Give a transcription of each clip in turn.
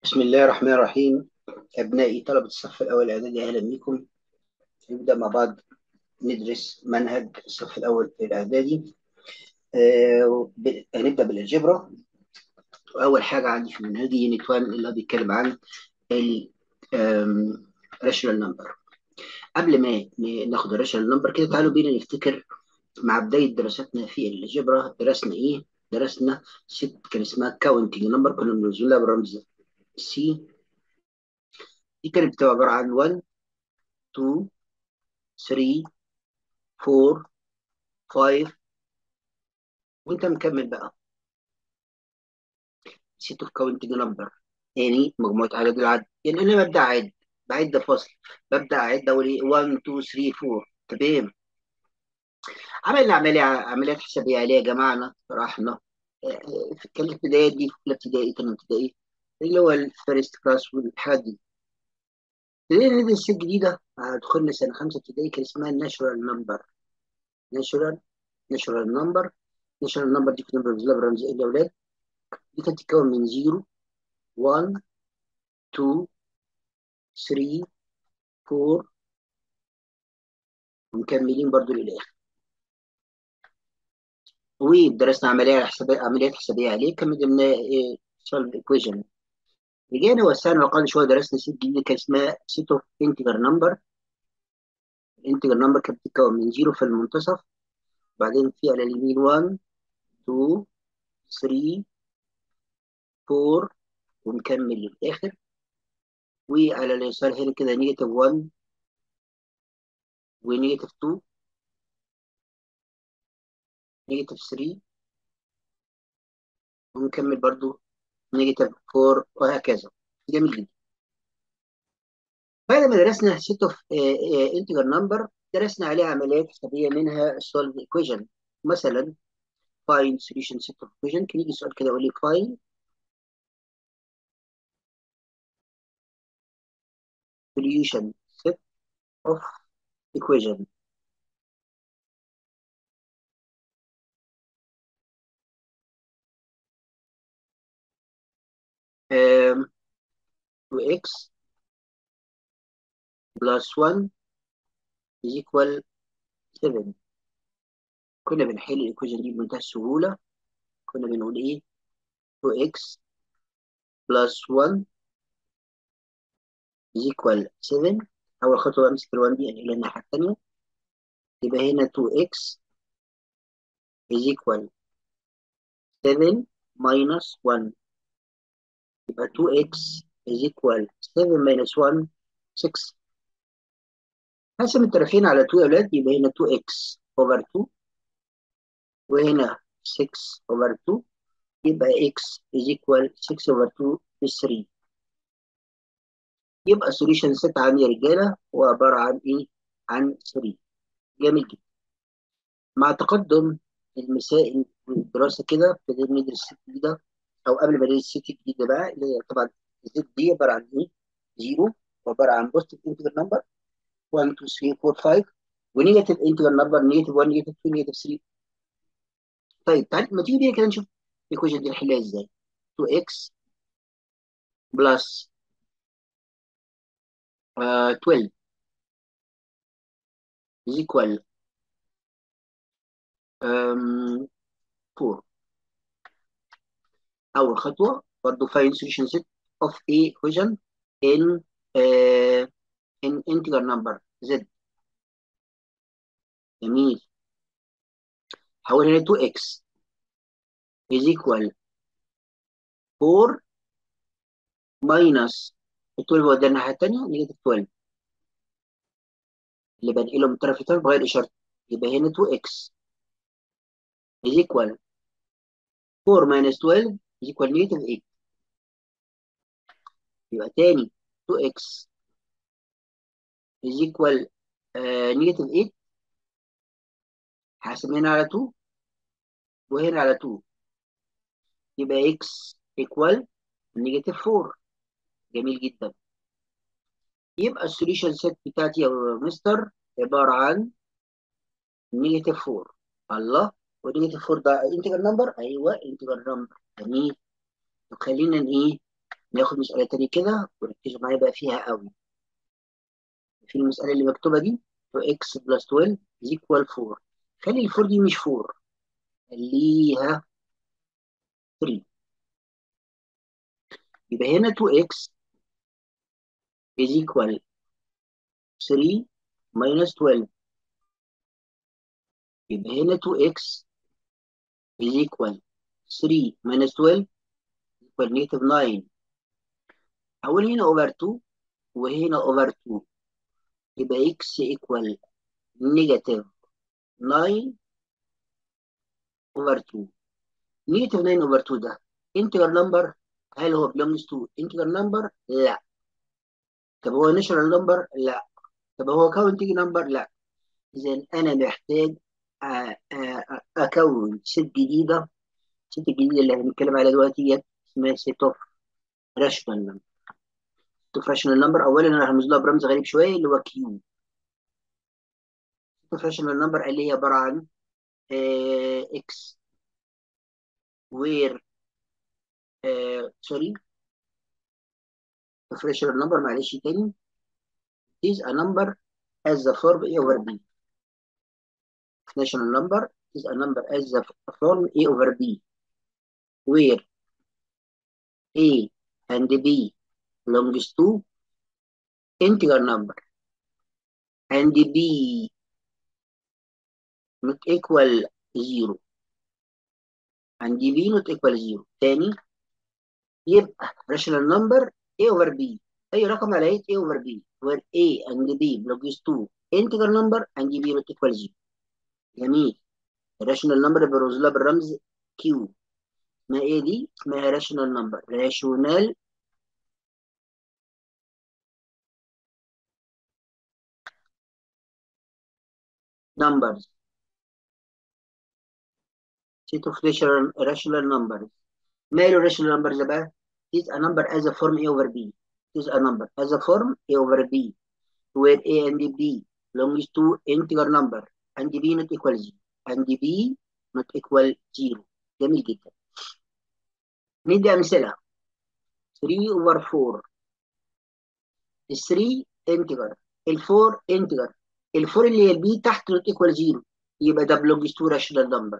بسم الله الرحمن الرحيم أبنائي طلبة الصف الأول الإعدادي أهلا بكم نبدأ مع بعض ندرس منهج الصف الأول الإعدادي آه ب- هنبدأ بالالجبرا وأول حاجة عندي في منهجي يونت 1 اللي هو بيتكلم عن ال راشونال نمبر قبل ما ن- ناخد الراشونال نمبر كده تعالوا بينا نفتكر مع بداية دراستنا في الالجبرا درسنا إيه؟ درسنا ست كان اسمها كاونتنج نمبر كنا بنرسم لها برمز سي دي كانت بتبقى عبارة عن 1 2 3 4 5 وانت مكمل بقى set of counting number يعني مجموعة عدد العد يعني انا ببدأ اعد بعد فصل ببدأ اعد اقول ايه 1 2 3 4 تمام عملنا عملية عمليات حسابية عليها يا جماعة شرحنا آه، آه، في كان الابتدائي دي في اولى ابتدائي تانية ابتدائي اللي هو الفيرست كلاس والحاجات دي ابتدائي ندرس الجديدة آه، دخلنا سنة خمسة ابتدائي كان اسمها ناشونال نمبر ناشونال ناشونال نمبر ناشونال نمبر دي كنا بنرمز رمز ايه يا اولاد دي كانت تتكون من 0 1 2 3 4 ومكملين برضو للاخر ودرسنا عمليه حسابيه عمليات حسابيه عليه كان من ضمنها سولف ايكويشن رجعنا وسعنا وقعنا شويه درسنا سيت جديده كان اسمها سيت اوف انتجر نمبر الانتجر نمبر كانت بتتكون من زيرو في المنتصف بعدين في على اليمين 1 2 3 4 ومكمل للاخر وعلى اليسار هنا كده نيجاتيف 1 ونيجاتيف 2 نيجاتيف 3 ونكمل برضو نيجاتيف 4 وهكذا جميل جدا بعد ما درسنا سيت اوف انتجر نمبر درسنا عليها عمليات حسابيه منها السولف ايكويشن مثلا find solution set of equation كان يجي سؤال كده يقول لي find solution set of equation um, 2x plus 1 is equal 7 كنا بنحل الايكويشن دي بمنتهى السهوله كنا بنقول ايه 2x plus 1 is equal 7 اول خطوه امسك ال 1 دي انقلها الناحيه الثانيه يبقى هنا 2x is equal 7 minus 1 يبقى 2x is equal 7 minus 1 6 قسم الطرفين على 2 يا اولاد يبقى هنا 2x over 2 وهنا 6 over 2 يبقى x is equal 6 over 2 is 3 يبقى solution set عندي يا رجاله هو عباره عن ايه؟ عن 3 جميل جدا مع تقدم المسائل والدراسه كده ابتدينا ندرس الست جديده او قبل ما ندرس الست الجديده بقى اللي هي طبعا الست دي عباره عن ايه؟ 0 عباره عن بوزيتيف انتجر نمبر 1 2 3 4 5 ونيجاتيف انتجر نمبر نيجاتيف 1 نيجاتيف 2 نيجاتيف 3 طيب تعالى ما تيجي بينا كده نشوف الايكويشن دي نحلها ازاي 2x بلس 12 is equal um, 4 أول خطوة برضه find solution set of a equation in uh, in integer number z جميل حول هنا 2x is equal 4 minus 12 ودي الناحية التانية نيجاتيف 12 اللي بنقله من طرف لطرف بغير إشارته يبقى هنا 2x is equal 4 minus 12 is equal negative 8 يبقى تاني 2x is equal uh, negative 8 هقسم هنا على 2 وهنا على 2 يبقى x equal negative 4 جميل جدا يبقى السوليوشن سيت بتاعتي يا مستر عبارة عن نيجاتيف 4 الله ونيجاتيف 4 ده انتجر نمبر ايوه انتجر نمبر جميل طب خلينا ايه ناخد مسألة تانية كده وركزوا معايا بقى فيها قوي في المسألة اللي مكتوبة دي 2x plus 12 is equal 4 خلي ال 4 دي مش 4 خليها 3 يبقى هنا 2x is equal 3 minus 12 يبقى هنا 2x is equal 3 minus 12 equal negative 9 أقول هنا over 2 وهنا over 2 يبقى x equal negative 9 over 2 negative 9 over 2 ده integer number هل هو belongs to integer number؟ لا طب هو natural number؟ لا طب هو counting number؟ لا إذا أنا محتاج أ- أ- أكون ست جديدة الست الجديدة اللي هنتكلم عليها دلوقتي ديت اسمها set of rational number set of rational number أولا أنا هرمز لها برمز غريب شوية اللي هو Q set of rational number اللي هي عبارة عن آه، X where آه، sorry of rational number معلش تاني is a number as the form A over B rational number is a number as the form A over B where A and B belongs to integer number and B not equal zero and B not equal zero تاني يبقى rational number A over B أي رقم على A over B where A and B belongs to integer number and B not equal zero جميل الراشونال نمبر برمز لها بالرمز Q اسمها ايه دي؟ اسمها راشونال نمبر راشونال numbers set of rational rational numbers ماله rational numbers ده بقى is a number as a form A over B is a number as a form A over B where A and B belongs to integer number and B not equal zero and B not equal zero جميل جدا ندي أمثلة 3 over 4 ال 3 integer ال 4 integer ال 4 اللي هي البي تحت not equal zero يبقى ده belongs to rational number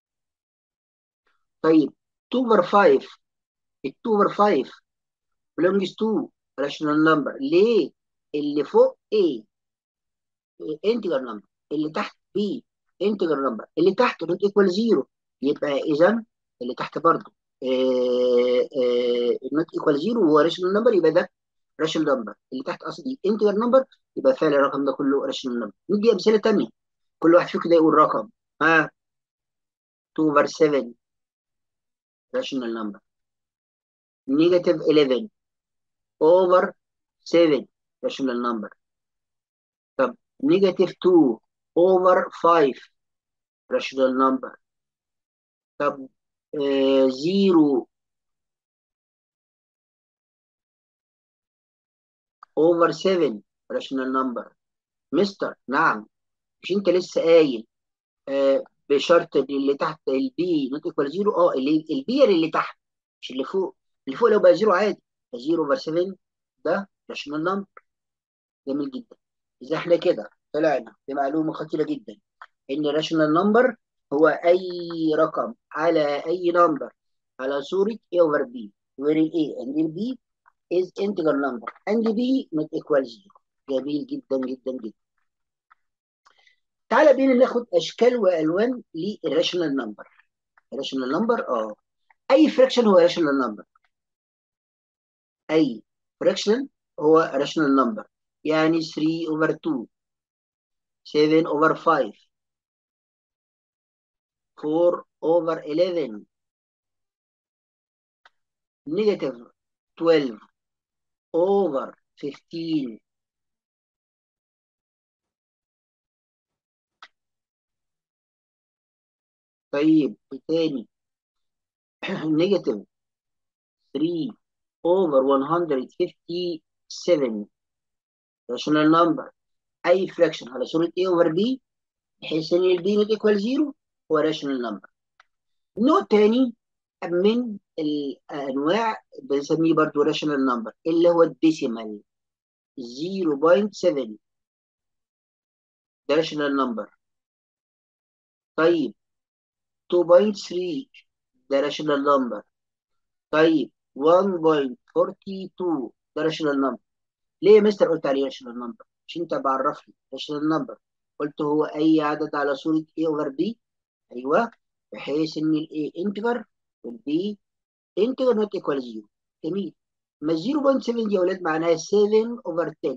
طيب 2 over 5 ال 2 over 5 belongs to rational number ليه؟ اللي فوق A integer number اللي تحت B integer number اللي تحت not equal zero يبقى إذا اللي تحت برضه آه، آه، not equal zero هو rational number يبقى ده rational number اللي تحت قصدي integer number يبقى فعلا الرقم ده كله rational number ندي أمثلة تانية كل واحد فيكم ده يقول رقم ها 2 over 7 rational number negative 11 over 7 rational number طب negative 2 over 5 rational number طب آه 0 over 7 rational number مستر نعم مش انت لسه قايل آه بشرط إن اللي تحت البي نوت ايكوال 0 اه اللي البي اللي تحت مش اللي فوق اللي فوق لو بقى 0 عادي 0 over 7 ده rational number جميل جدا إذا احنا كده طلعنا بمعلومة خطيرة جدا إن الراشونال نمبر هو أي رقم على أي نمبر على صورة A over B where ال A and ال B is integer number and B not equal zero جميل جدا جدا جدا تعالى بينا ناخد أشكال وألوان للراشونال نمبر الراشونال نمبر اه أي فراكشن هو راشونال نمبر أي فراكشن هو راشونال نمبر يعني 3 over 2 7 over 5 4 over 11 negative 12 over 15 طيب تاني negative 3 over 157 rational number أي fraction على صورة A over B بحيث إن ال B not equal 0 هو rational number نوع تاني من الانواع بنسميه برضه راشونال نمبر اللي هو الديسيمال 0.7 ده راشونال نمبر طيب 2.3 ده راشونال نمبر طيب 1.42 ده راشونال نمبر ليه يا مستر قلت عليه راشونال نمبر مش انت بعرف لي راشونال نمبر قلت هو اي عدد على صوره A اوفر B ايوه بحيث ان الاي انتجر والبي انتجر نوت ايكوال 0 جميل ما 0.7 دي يا اولاد معناها 7 اوفر 10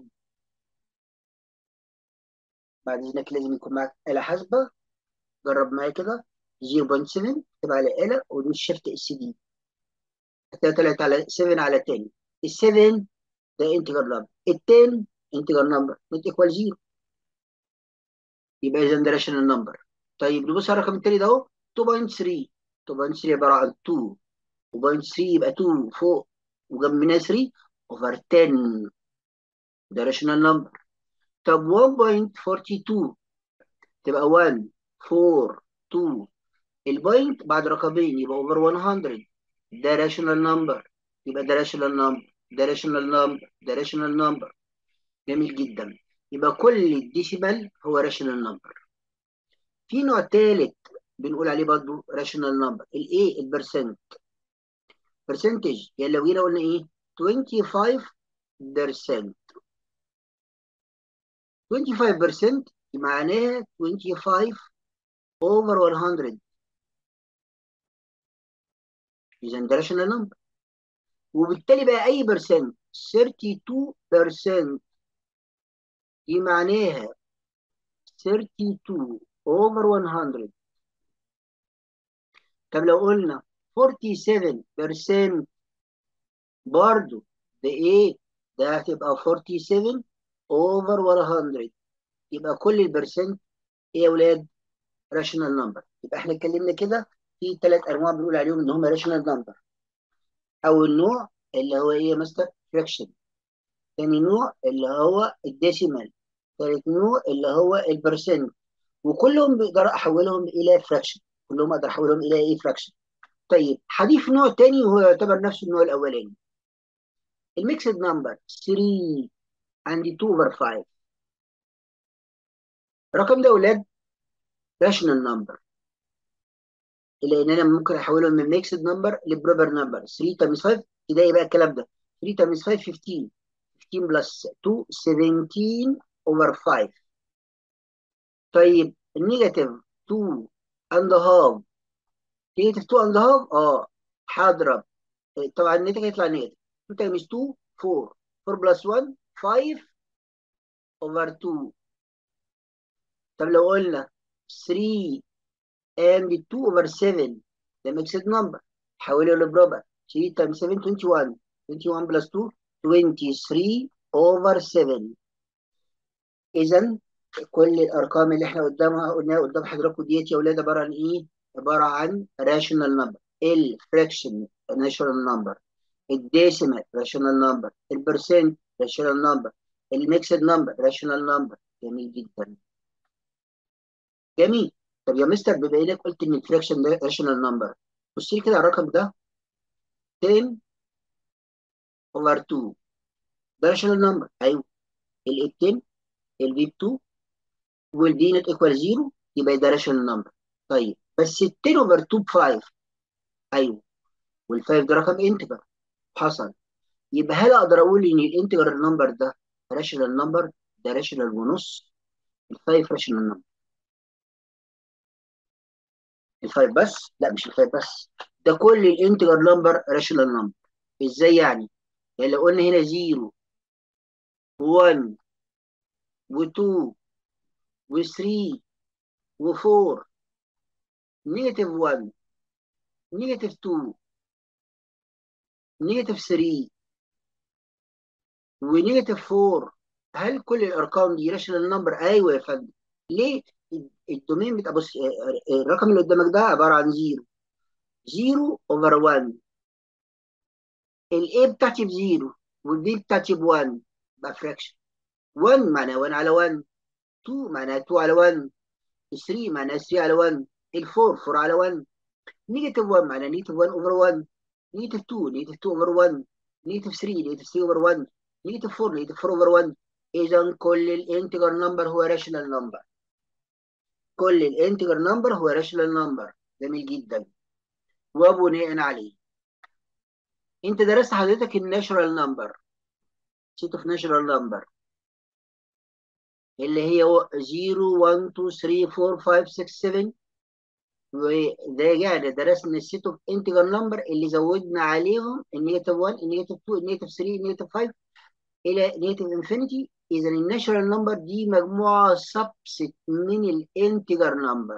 بعد اذنك لازم يكون معاك آلة حاسبة جرب معايا كده 0.7 تبقى على آلة ودوس شيفت اس دي هتلاقي طلعت على 7 على 10 ال 7 ده انتجر نمبر ال 10 انتجر نمبر نوت ايكوال 0 يبقى اذا ده راشونال نمبر طيب نبص على الرقم التاني ده اهو 2.3 2.3 عباره عن 2 و.3 يبقى 2 فوق وجنب منها 3 اوفر 10 ده راشونال نمبر طب 1.42 تبقى 1 4 2 البوينت بعد رقمين يبقى اوفر 100 ده راشونال نمبر يبقى ده راشونال نمبر ده راشونال نمبر ده راشونال نمبر جميل جدا يبقى كل الديسيبل هو راشونال نمبر في نوع ثالث بنقول عليه برضه راشونال نمبر الايه البرسنت برسنتج يعني لو جينا قلنا ايه 25% 25% معناها 25 over 100 اذا ده راشونال نمبر وبالتالي بقى اي برسنت 32% دي معناها 32 over 100 طب لو قلنا 47% برضو ده ايه؟ ده هتبقى 47 over 100 يبقى كل البرسنت ايه يا اولاد؟ راشونال نمبر يبقى احنا اتكلمنا كده في ثلاث انواع بنقول عليهم ان هم راشونال نمبر اول نوع اللي هو ايه يا مستر؟ فراكشن ثاني نوع اللي هو الديسيمال ثالث نوع اللي هو البرسنت وكلهم بقدر احولهم الى فراكشن كلهم اقدر احولهم الى ايه فراكشن طيب هضيف نوع تاني وهو يعتبر نفس النوع الاولاني الميكسد نمبر 3 عندي 2 اوفر 5 الرقم ده يا اولاد راشونال نمبر لان انا ممكن احوله من ميكسد نمبر لبروبر نمبر 3 تايمز 5 تلاقي بقى الكلام ده 3 تايمز 5 15 15 بلس 2 17 اوفر 5 طيب النيجاتيف 2 اند هاف نيجاتيف 2 اند هاف اه هضرب طبعا الناتج هيطلع نيجاتيف 2 تايمز 2 4 4 بلس 1 5 اوفر 2 طب لو قلنا 3 and 2 over 7 ده ميكسد نمبر حوله لبروبر 3 times 7 21 21 plus 2 23 over 7 اذا كل الارقام اللي احنا قدامها قلناها قدام حضراتكم ديت يا اولاد عباره عن ايه؟ عباره عن راشونال نمبر الفراكشن راشونال نمبر الديسيمال راشونال نمبر البرسنت راشونال نمبر الميكسد نمبر راشونال نمبر جميل جدا جميل طب يا مستر بما انك قلت ان الفراكشن ده راشونال نمبر بص لي كده على الرقم ده 10 اوفر 2 ده راشونال نمبر ايوه ال 10 البي ب 2 والبي نوت ايكوال 0 يبقى ده راشونال نمبر طيب بس ال 10 اوفر 2 ب 5 ايوه وال 5 ده رقم انتجر حصل يبقى هل اقدر اقول ان الانتجر النمبر ده راشونال نمبر ده راشونال ونص ال 5 راشونال نمبر الفايف بس لا مش الفايف بس ده كل الانتجر نمبر راشونال نمبر ازاي يعني يعني لو قلنا هنا 0 و1 و2 و3 و4 نيجاتيف 1 نيجاتيف 2 نيجاتيف 3 ونيجاتيف 4 هل كل الارقام دي راشونال نمبر ايوه يا فندم ليه الدومين بتاع بص الرقم اللي قدامك ده عباره عن 0 0 اوفر 1 الاي بتاعتي بزيرو والبي بتاعتي ب 1 يبقى فراكشن 1 معناها 1 على 1 2 معناها 2 على 1 3 معناها 3 على 1 ال 4 4 على 1 نيجاتيف 1 معناها نيجاتيف 1 اوفر 1 نيجاتيف 2 نيجاتيف 2 اوفر 1 نيجاتيف 3 نيجاتيف 3 اوفر 1 نيجاتيف 4 نيجاتيف 4 اوفر 1 اذا كل الانتجر نمبر هو راشونال نمبر كل الانتجر نمبر هو راشونال نمبر جميل جدا وبناء عليه انت درست حضرتك الناتشرال نمبر سيت اوف ناتشرال نمبر اللي هي 0 1 2 3 4 5 6 7 وده يعني درسنا السيت اوف انتجر نمبر اللي زودنا عليهم النيجاتيف 1 النيجاتيف 2 النيجاتيف 3 النيجاتيف 5 الى نيجاتيف انفينيتي اذا الناتشرال نمبر دي مجموعه سبست من الانتجر نمبر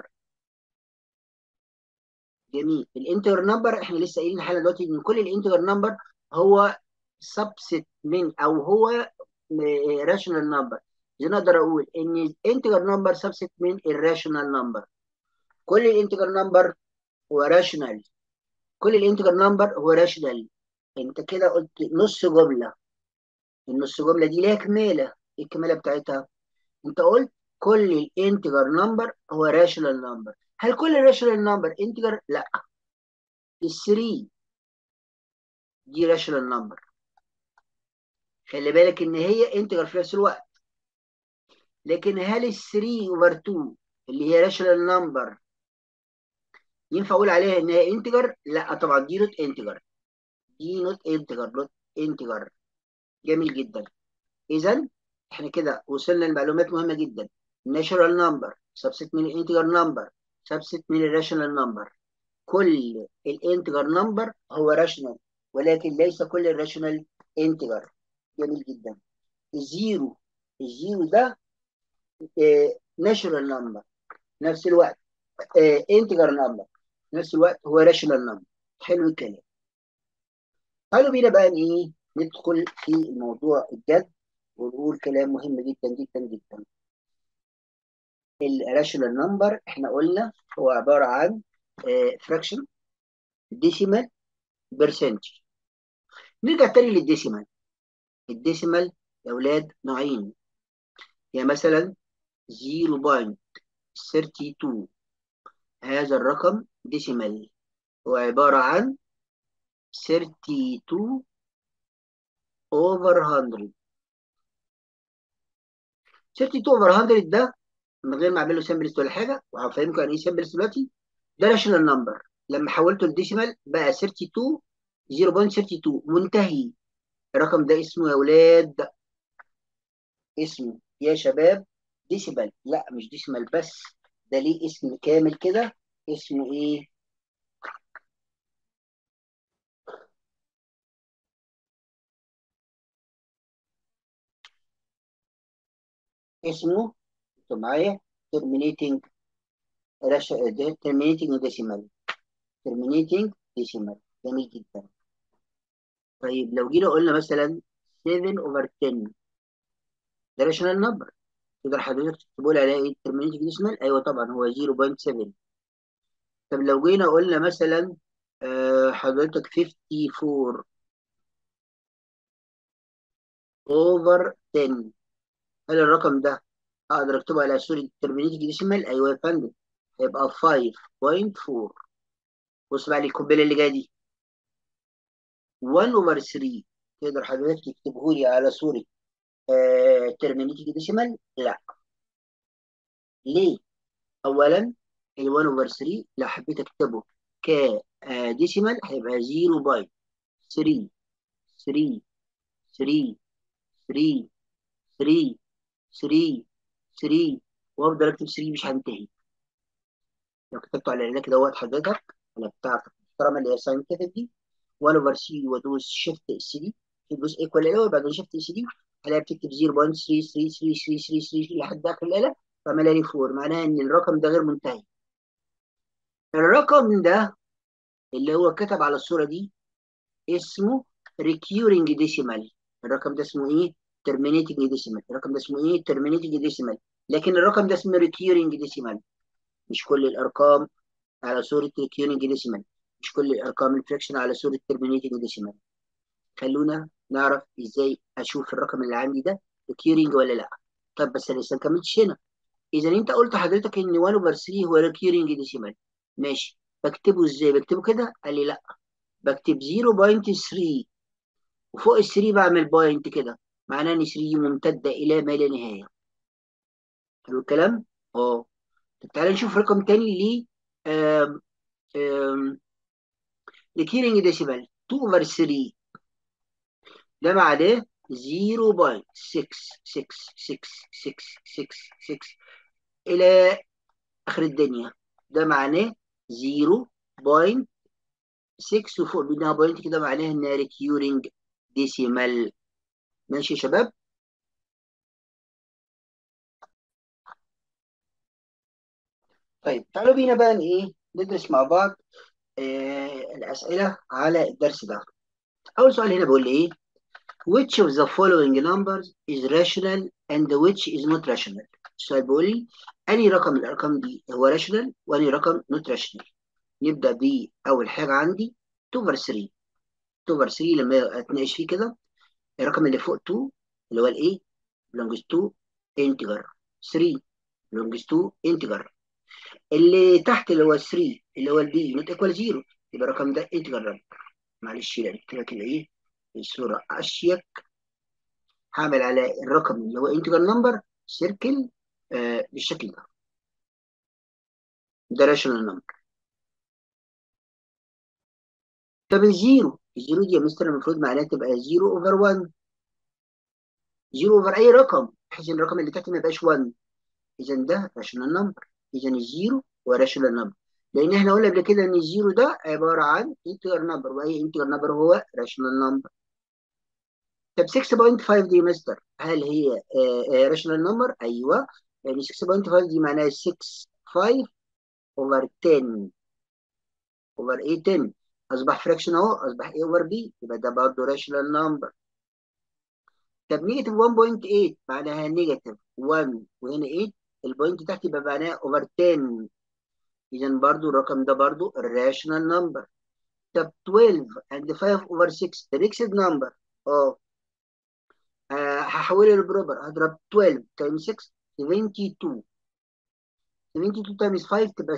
جميل الانتجر نمبر احنا لسه قايلين حالا دلوقتي ان كل الانتجر نمبر هو سبست من او هو راشونال نمبر اذا اقدر اقول ان الانتجر نمبر سبست من الراشونال نمبر كل الانتجر نمبر هو راشونال كل الانتجر نمبر هو راشونال انت كده قلت نص جمله النص جمله دي ليها كماله ايه الكماله بتاعتها انت قلت كل الانتجر نمبر هو راشونال نمبر هل كل الراشونال نمبر انتجر لا ال3 دي راشونال نمبر خلي بالك ان هي انتجر في نفس الوقت لكن هل ال 3 اوفر 2 اللي هي راشونال نمبر ينفع اقول عليها ان هي انتجر لا طبعا دي نوت انتجر دي نوت انتجر نوت انتجر جميل جدا اذا احنا كده وصلنا لمعلومات مهمه جدا الناتشرال نمبر سبست من الانتجر نمبر سبست من الراشونال نمبر كل الانتجر نمبر هو راشونال ولكن ليس كل الراشونال انتجر جميل جدا الزيرو الزيرو ده ناتشرال نمبر نفس الوقت انتجر نمبر نفس الوقت هو راشونال نمبر حلو الكلام قالوا بينا بقى ايه ندخل في الموضوع الجد ونقول كلام مهم جدا جدا جدا الراشونال نمبر احنا قلنا هو عباره عن فراكشن ديسيمال برسنتج نرجع تاني للديسيمال الديسيمال يا اولاد نوعين يا مثلا 0.32 هذا الرقم ديسيمال هو عباره عن 32 over 100 32 over 100 ده من غير ما اعمل له سامبلز ولا حاجه وهفهمكم يعني ايه سامبلز دلوقتي ده راشونال نمبر لما حولته لديسيمال بقى 32 0.32 منتهي الرقم ده اسمه يا اولاد اسمه يا شباب ديسيمال لا مش ديسيمال بس ده ليه اسم كامل كده اسمه ايه اسمه انتوا معايا terminating terminating decimal terminating decimal جميل جدا طيب لو جينا قلنا مثلا 7 over 10 ده راشونال نمبر تقدر حضرتك تقول عليها ايه terminating decimal ايوه طبعا هو 0.7 طب لو جينا قلنا مثلا آه حضرتك 54 over 10 هل الرقم ده اقدر اكتبه على صورة terminating decimal ايوه يا فندم هيبقى 5.4 بص بقى القنبله اللي جايه دي 1 over 3 تقدر حضرتك تكتبه لي على صورة terminating decimal لا ليه اولا ال 1 over 3 لو حبيت اكتبه ك ديسيمال هيبقى 0.3 3 3 3 3 3 3 وافضل اكتب 3 مش هنتهي لو كتبته على العلاج دوت حضرتك انا بتاعتك المحترمه اللي هي ساينتفك دي 1 اوفر سي وادوس شيفت اس دي في الجزء ايكوال الاول بعدين شيفت اس دي هلاقي بتكتب 0.33333 لحد اخر الاله فعملها لي 4 معناها ان الرقم ده غير منتهي الرقم ده اللي هو كتب على الصوره دي اسمه recurring decimal الرقم ده اسمه ايه terminating decimal الرقم ده اسمه ايه terminating decimal لكن الرقم ده اسمه recurring decimal مش كل الارقام على صوره recurring decimal مش كل الارقام الفراكشن على صوره terminating decimal خلونا نعرف ازاي اشوف الرقم اللي عندي ده recurring ولا لا طب بس انا لسه ما كملتش هنا اذا انت قلت حضرتك ان 1 over 3 هو recurring decimal ماشي بكتبه ازاي بكتبه كده قال لي لا بكتب 0.3 وفوق ال 3 بعمل بوينت كده معناه ان 3 ممتده الى ما لا نهايه حلو الكلام اه طب تعالى نشوف رقم تاني ل آم، آم، لكيرنج ديسيبل 2 اوفر 3 ده معناه 0.66666 الى اخر الدنيا ده معناه 0.6 وفوق منها بوينت كده معناها انها ريكيورنج ديسيمال ماشي يا شباب طيب تعالوا بينا بقى ايه ندرس مع بعض آه الاسئله على الدرس ده اول سؤال هنا بيقول لي ايه which of the following numbers is rational and which is not rational السؤال بيقول لي انهي رقم من الارقام دي هو rational وانهي رقم not rational نبدا باول حاجه عندي 2 over 3 2 over 3 لما اتناقش فيه كده الرقم اللي فوق 2 اللي هو الايه belongs to integer 3 belongs to integer اللي تحت اللي هو 3 اللي هو البي نوت ايكوال 0 يبقى الرقم ده انتجر نمبر معلش لا نكتبها كده ايه بصوره اشيك هعمل على الرقم اللي هو انتجر نمبر سيركل آه بالشكل ده ده راشونال نمبر طب الزيرو الزيرو دي يا مستر المفروض معناها تبقى 0 اوفر 1 0 اوفر اي رقم بحيث ان الرقم اللي تحت ما يبقاش 1 اذا ده راشونال نمبر اذا الزيرو هو راشونال نمبر لان احنا قلنا قبل كده ان الزيرو ده عباره عن انتجر نمبر واي انتجر نمبر هو راشونال نمبر طب 6.5 دي مستر هل هي راشونال نمبر ايوه يعني 6.5 دي معناها 6 5 اوفر 10 اوفر ايه 10 اصبح فراكشن اهو اصبح ايه اوفر بي يبقى ده برضه راشونال نمبر طب نيجاتيف 1.8 معناها نيجاتيف 1 وهنا 8 البوينت تحت يبقى معناها اوفر 10 اذا برضو الرقم ده برضو الراشونال نمبر طب 12 and 5 over 6 the next number اه آه، هحوله لبروبر هضرب 12 times 6 72 72 times 5 تبقى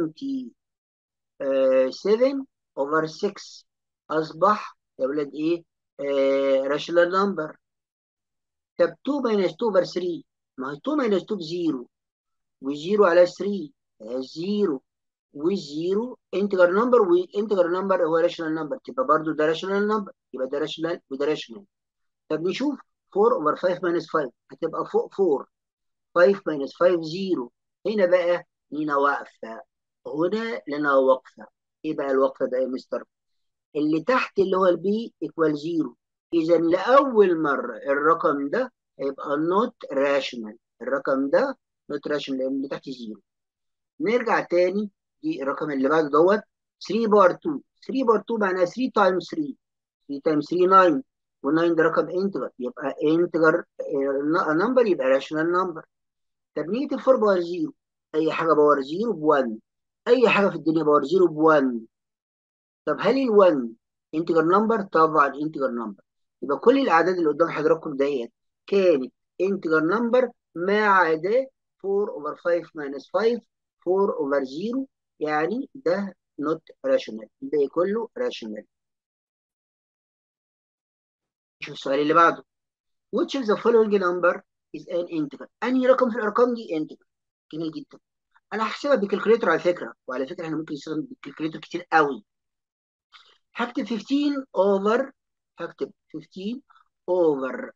77 over 6 اصبح يا ولاد ايه راشونال نمبر طب 2 minus 2 over 3 ما هي 2 minus 2 بزيرو وزيرو على 3 زيرو والزيرو انتجر نمبر وانتجر نمبر هو راشونال نمبر تبقى برضو ده راشونال نمبر يبقى ده راشونال وده راشونال طب نشوف 4 اوفر 5 ماينس 5 هتبقى فوق 4 5 ماينس 5 0 هنا بقى لينا واقفه هنا لنا وقفه ايه بقى الوقفه ده يا مستر اللي تحت اللي هو البي ايكوال 0 اذا لاول مره الرقم ده هيبقى نوت راشونال الرقم ده نوت راشونال لان اللي تحت 0 نرجع تاني دي الرقم اللي بعده دوت 3 بار 2 3 بار 2 معناها 3 تايمز 3 3 تايمز 3 9 و9 ده رقم انتجر يبقى انتجر نمبر يبقى راشونال نمبر طب نيجاتيف 4 باور 0 اي حاجه باور 0 ب 1 اي حاجه في الدنيا باور 0 ب 1 طب هل ال 1 انتجر نمبر طبعا انتجر نمبر يبقى كل الاعداد اللي قدام حضراتكم ديت كانت انتجر نمبر ما عدا 4 اوفر 5 ماينس 5 4 اوفر 0 يعني ده نوت راشونال الباقي كله راشونال شوف السؤال اللي بعده which of the following number is an integer انهي رقم في الارقام دي integer جميل جدا انا هحسبها بالكالكوليتر على فكره وعلى فكره احنا ممكن نستخدم بالكالكوليتر كتير قوي هكتب 15 اوفر هكتب 15 اوفر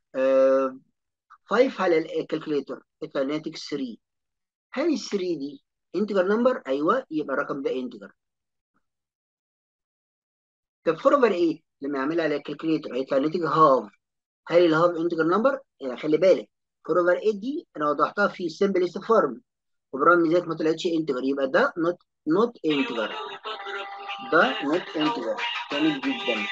5 على الكالكوليتر يطلع ناتج 3 هل ال 3 دي انتجر نمبر ايوه يبقى الرقم ده انتجر طب 4 اوفر 8 لما اعملها على الكالكوليتر هيطلع ناتج هاف هل الهاف انتجر نمبر يعني خلي بالك 4 اوفر 8 دي انا وضحتها في سمبلست فورم وبرغم ذلك ما طلعتش انتجر يبقى ده نوت نوت انتجر ده نوت انتجر جميل جدا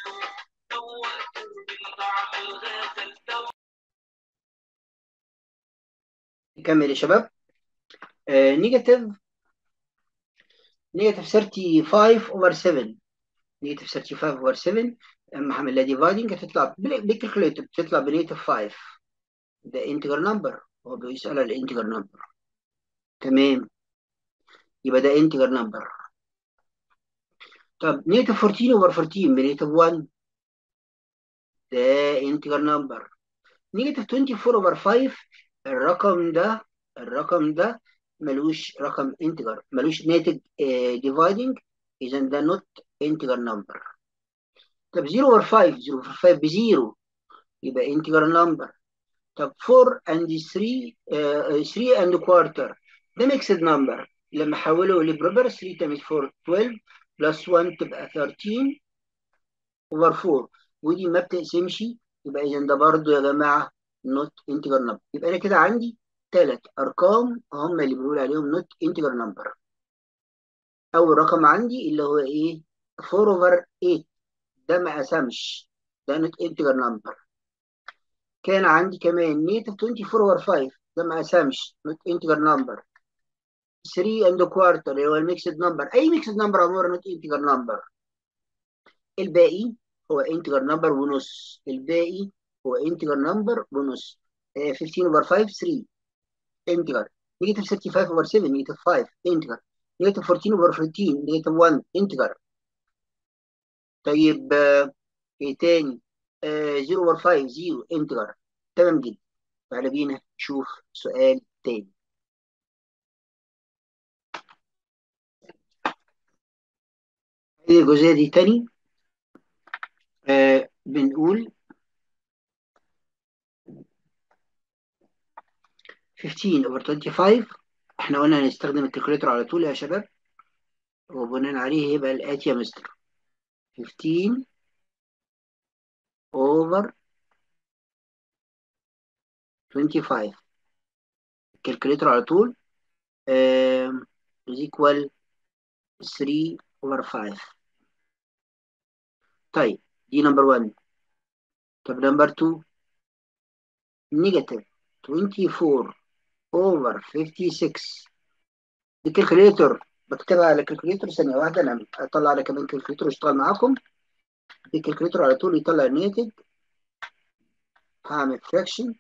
نكمل يا شباب نيجاتيف نيجاتيف 35 اوفر 7 نيجاتيف 35 اوفر 7 اما هعمل ديفايدنج هتطلع بالكالكوليتر بتطلع بنيجاتيف 5 ده انتجر نمبر هو بيسأل على الانتجر نمبر تمام يبقى ده انتجر نمبر طب نيجاتيف 14 اوفر 14 بنيجاتيف 1 ده انتجر نمبر نيجاتيف 24 اوفر 5 الرقم ده الرقم ده ملوش رقم انتجر ملوش ناتج ديفايدنج اذا ده نوت انتجر نمبر طب 0 اوفر 5 0 اوفر 5 بزيرو يبقى انتجر نمبر طب 4 and 3 uh, 3 and quarter ده ميكسد نمبر لما احوله لبروبر 3 times 4 12 بلس 1 تبقى 13 اوفر 4 ودي ما بتقسمش يبقى اذا ده برضه يا جماعه نوت انتجر نمبر يبقى انا كده عندي ثلاث ارقام هم اللي بنقول عليهم نوت انتجر نمبر اول رقم عندي اللي هو ايه 4 اوفر 8 ده ما قسمش ده نوت انتجر نمبر كان عندي كمان نيتف 24 اوفر 5 ده ما قسمش نوت انتجر نمبر 3 اند كوارتر اللي هو الميكسد نمبر اي ميكسد نمبر عموما نوت انتجر نمبر الباقي هو انتجر نمبر ونص الباقي هو انتجر نمبر ونص 15 اوفر 5 3 انتجر نيجاتيف 35 اوفر 7 نيجاتيف 5 انتجر نيجاتيف 14 اوفر 14 نيجاتيف 1 انتجر طيب آه، ايه تاني 0 اوفر 5 0 انتجر تمام جدا تعالى بينا نشوف سؤال تاني هذه الجزئية دي تاني آه بنقول 15 over 25 احنا قلنا هنستخدم الكالكوليتر على طول يا شباب وبناء عليه يبقى الآتي يا مستر 15 over 25 الكالكوليتر على طول آم، is equal 3 over 5 طيب دي نمبر 1 طب نمبر 2 نيجاتيف 24 over 56 الكالكوليتر بكتبها على الكالكوليتر ثانية واحدة أنا أطلع على كمان كالكوليتر واشتغل معاكم الكالكوليتر على طول يطلع الناتج هعمل فراكشن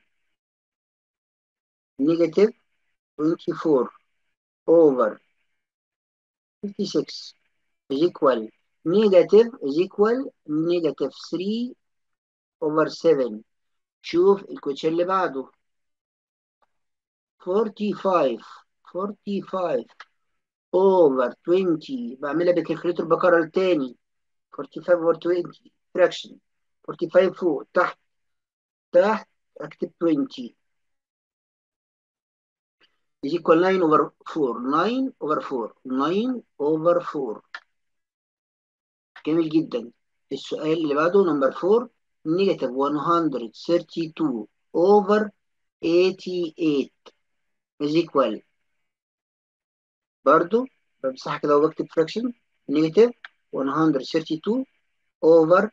نيجاتيف 24 over 56 is equal negative is equal negative 3 over 7 شوف الكوتشن اللي بعده 45 45 over 20 بعملها بالكالكوليتر بكرر تاني 45 over 20 fraction 45 فوق تحت تحت اكتب 20 is equal 9 over 4 9 over 4 9 over 4 جميل جدا السؤال اللي بعده نمبر 4 نيجاتيف 132 over 88 is equal برضو بمسحها كده وبكتب fraction نيجاتيف 132 over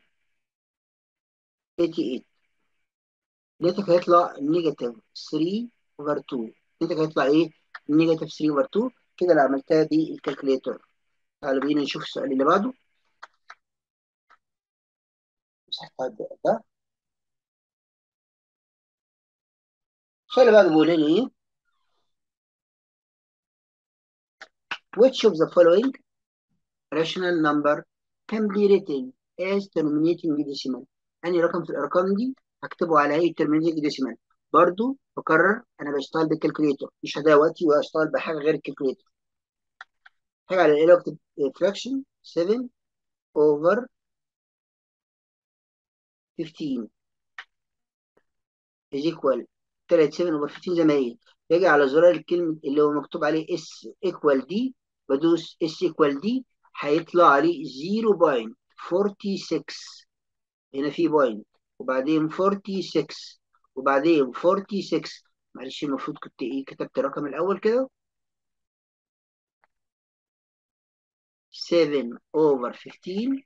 88 ناتج هيطلع نيجاتيف 3 over 2 ناتج هيطلع ايه؟ نيجاتيف 3 over 2 كده اللي عملتها بالكالكوليتر تعالوا بينا نشوف السؤال اللي بعده مسحت ده ده السؤال اللي بعده بيقول لي ايه؟ Which of the following rational number can be written as terminating decimal أنهي رقم في الأرقام دي هكتبه على هيئة terminating decimal برضو بكرر أنا بشتغل بالكالكوليتر مش هضيع وقتي وأشتغل بحاجة غير الكالكوليتر حاجة على الآلة أكتب fraction 7 over 15 is equal 3 7 over 15 زي ما هي باجي على زرار الكلمة اللي هو مكتوب عليه اس equal دي بدوس اس equal دي هيطلع لي 0.46 هنا في بوينت وبعدين 46 وبعدين 46 معلش المفروض كنت ايه كتبت الرقم الاول كده 7 over 15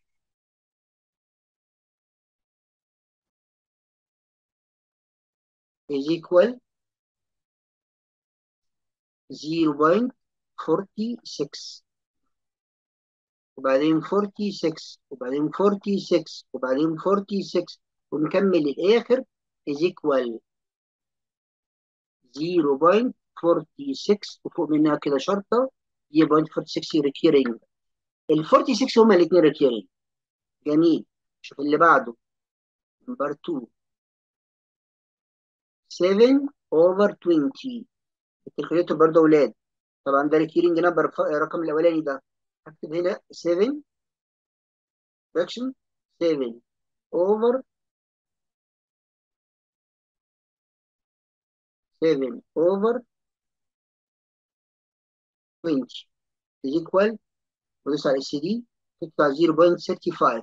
is equal 0.46 وبعدين 46 وبعدين 46 وبعدين 46 ونكمل الآخر is equal 0.46 وفوق منها كده شرطة 0.46 recurring ال 46 هما الاثنين ريكيرنج جميل شوف اللي بعده نمبر 2 7 اوفر 20 الكالكوليتر برضه اولاد طبعا ده ريكيرنج نمبر الرقم الاولاني ده هكتب هنا 7 fraction 7 over 7 over 20 is equal ودوس على السي دي تطلع 0.35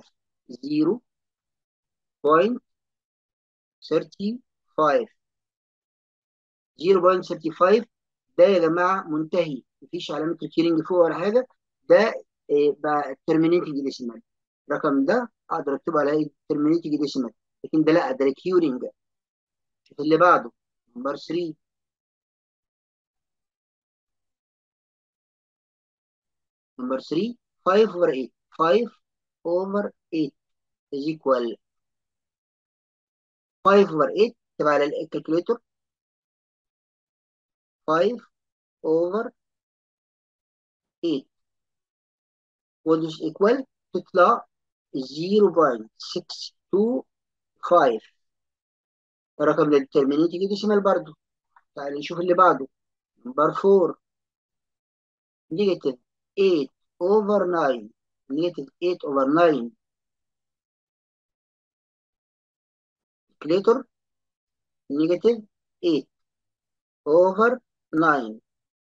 0.35 0.35 ده يا جماعه منتهي مفيش علامه ريكيرنج فوق ولا حاجه ده إيه بقى terminating ديسيمال الرقم ده اقدر اكتبه على terminating ديسيمال لكن ده لا ده ريكيورنج شوف اللي بعده نمبر 3 نمبر 3 5 over 8 5 over 8 is equal 5 over 8 تبع على الكالكوليتر 5 over 8 what is equal تطلع 0.625 الرقم ده determinating decimal برضه تعال نشوف اللي بعده نمبر 4 نيجاتيف 8 over 9 نيجاتيف 8 over 9 calculator نيجاتيف 8 over 9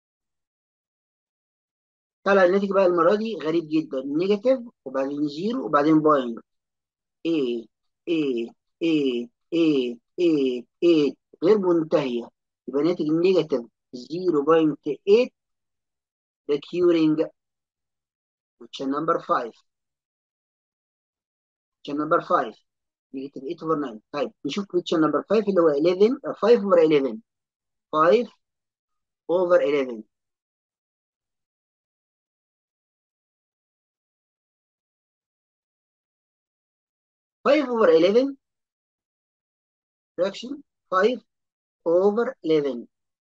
طلع الناتج بقى المرة دي غريب جدا نيجاتيف وبعدين زيرو وبعدين بوينت 8 8 8 8 8 8 غير منتهية يبقى ناتج نيجاتيف 0.8 recurring question number 5 question number 5 نيجاتيف 8 over 9 طيب نشوف question number 5 اللي هو 11 uh, 5 over 11 5 over 11 5 over 11 fraction 5 over 11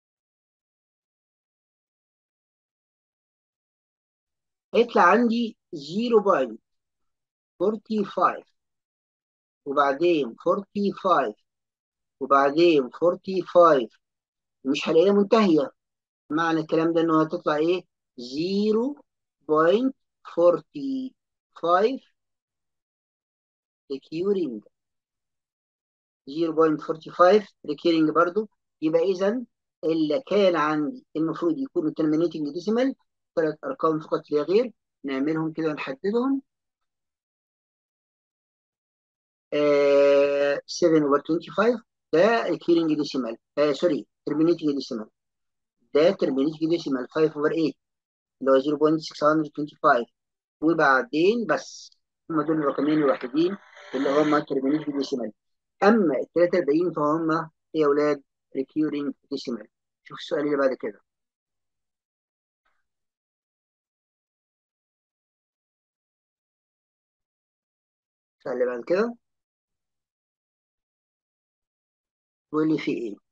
هيطلع عندي 0.45 وبعدين 45 وبعدين 45 مش هلاقيها منتهية معنى الكلام ده انه هتطلع ايه 0.45 recurring 0.45 recurring برضو يبقى اذا اللي كان عندي المفروض يكونوا terminating decimal ثلاث ارقام فقط لا غير نعملهم كده ونحددهم آه 7 over 25 ده recurring decimal آه سوري terminating decimal ده terminating decimal 5 over 8 اللي هو 0.625 وبعدين بس هم دول الرقمين الوحيدين اللي هم terminating decimal اما الثلاثه الباقيين فهم ايه يا اولاد recurring decimal شوف السؤال اللي بعد كده السؤال اللي بعد كده بيقول لي في ايه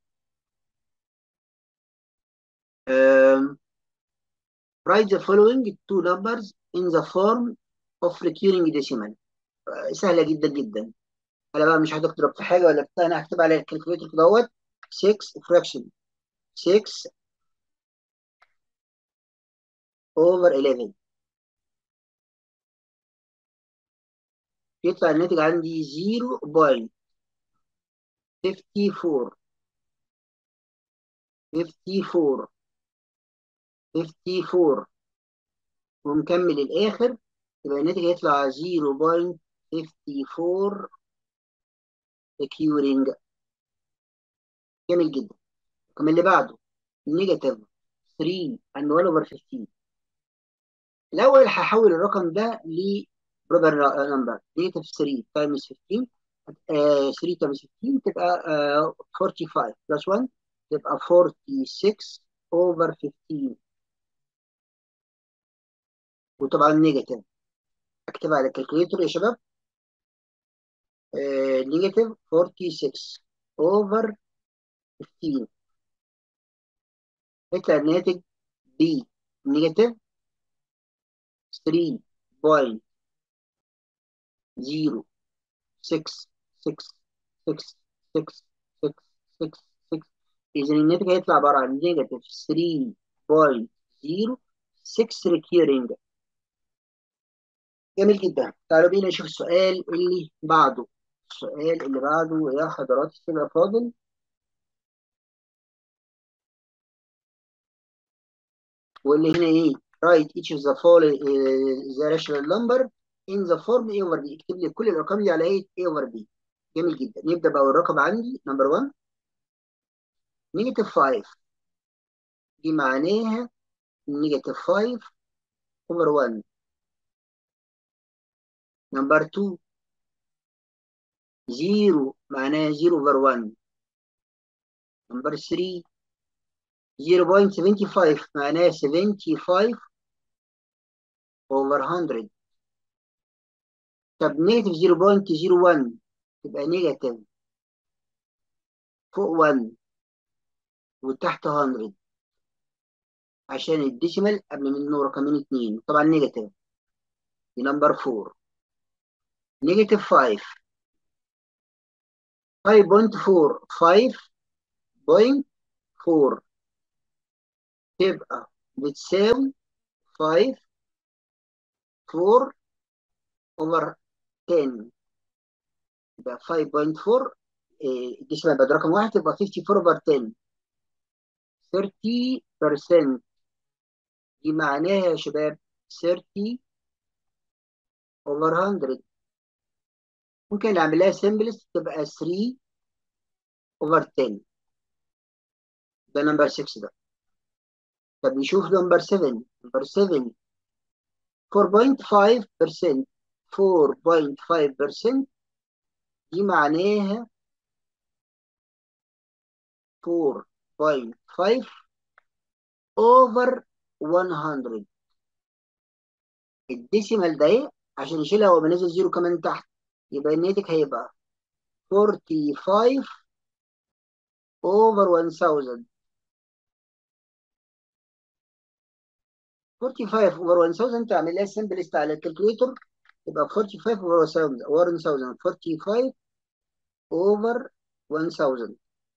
um, write the following two numbers in the form of recurring decimal uh, سهله جدا جدا انا بقى مش هتضرب في حاجه ولا بتاع انا هكتب على الكالكوليتر كده اهوت 6 fraction 6 over 11 يطلع الناتج عندي 0.54 54 54 ومكمل الاخر يبقى الناتج هيطلع 0.54 recurring جميل جدا كمان اللي بعده نيجاتيف 3 and 1 over 15 الاول هحول الرقم ده ل بروبر نمبر نيجاتيف 3 تايمز 15 آه 3 تايمز 15 تبقى آه 45 بلس 1 تبقى 46 over 15 وطبعا نيجاتيف اكتبها على الكالكوليتر يا شباب نيجاتيف 46 over 15 يطلع الناتج ب نيجاتيف 3 بوينت زيرو 6 6 6 6 6 6 6 إذا الناتج هيطلع عبارة عن نيجاتيف 3.06 ريكيرنج جميل جدا تعالوا بينا نشوف السؤال اللي بعده السؤال اللي بعده يا حضرات السنة فاضل واللي هنا ايه write each of the following uh, the rational number in the form A over B اكتب لي كل الارقام اللي على ايه A over B جميل جدا نبدا بقى الرقم عندي نمبر 1 نيجاتيف 5 دي معناها نيجاتيف 5 over 1 نمبر 2 0 معناها 0 over 1 نمبر 3 0.75 معناها 75 over 100 طب نيجاتيف 0.01 تبقى نيجاتيف فوق 1 وتحت 100 عشان الديسيمال قبل منه رقمين اتنين طبعا نيجاتيف دي نمبر 4 نيجاتيف 5 5.4 5.4 تبقى بتساوي 5 4 over 10 يبقى 5.4 الديسيمال بعد رقم واحد تبقى 54 over 10 30% دي معناها يا شباب 30 over 100 ممكن نعملها سمبلست تبقى 3 over 10 ده نمبر 6 ده طب نشوف نمبر 7 نمبر 7 4.5% 4.5% دي معناها 4.5 over 100 الديسيمال ده ايه عشان يشيلها هو بنزل زيرو كمان تحت يبقى الناتج هيبقى 45 over 1000 45 over 1000 تعمل لها سمبلست على الكالكوليتر يبقى 45 over 1000 over 1000 45 over 1000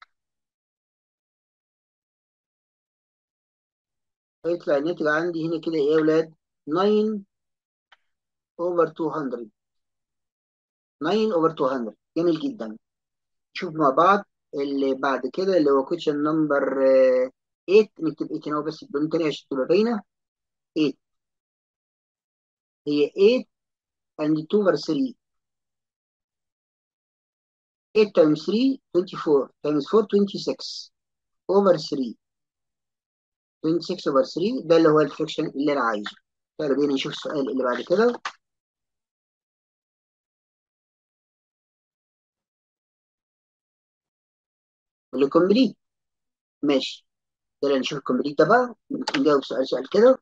هيطلع الناتج عندي هنا كده ايه يا ولاد 9 over 200 9 over 200 جميل جدا نشوف مع بعض اللي بعد كده اللي هو question number 8 نكتب 8 هنا بس بدون تاني عشان تبقى باينه 8 هي 8 and 2 over 3 8 times 3 24 times 4 26 over 3 26 over 3 ده اللي هو الفريكشن اللي انا عايزه تعالوا بينا نشوف السؤال اللي بعد كده اللي كومبليت ماشي يلا نشوف الكومبليت ده بقى نجاوب سؤال سؤال كده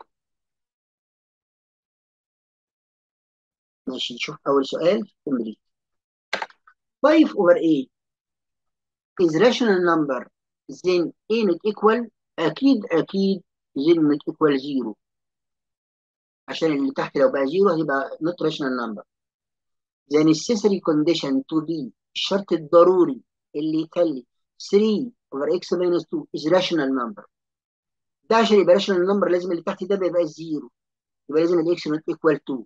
ماشي نشوف أول سؤال كومبليت 5 over 8 is rational number then a not equal أكيد أكيد then not equal 0 عشان اللي تحت لو بقى 0 هيبقى not rational number the necessary condition to be الشرط الضروري اللي يخلي 3 over x minus 2 is rational number ده عشان يبقى rational number لازم اللي تحت ده ما يبقاش 0 يبقى لازم الاكس not equal 2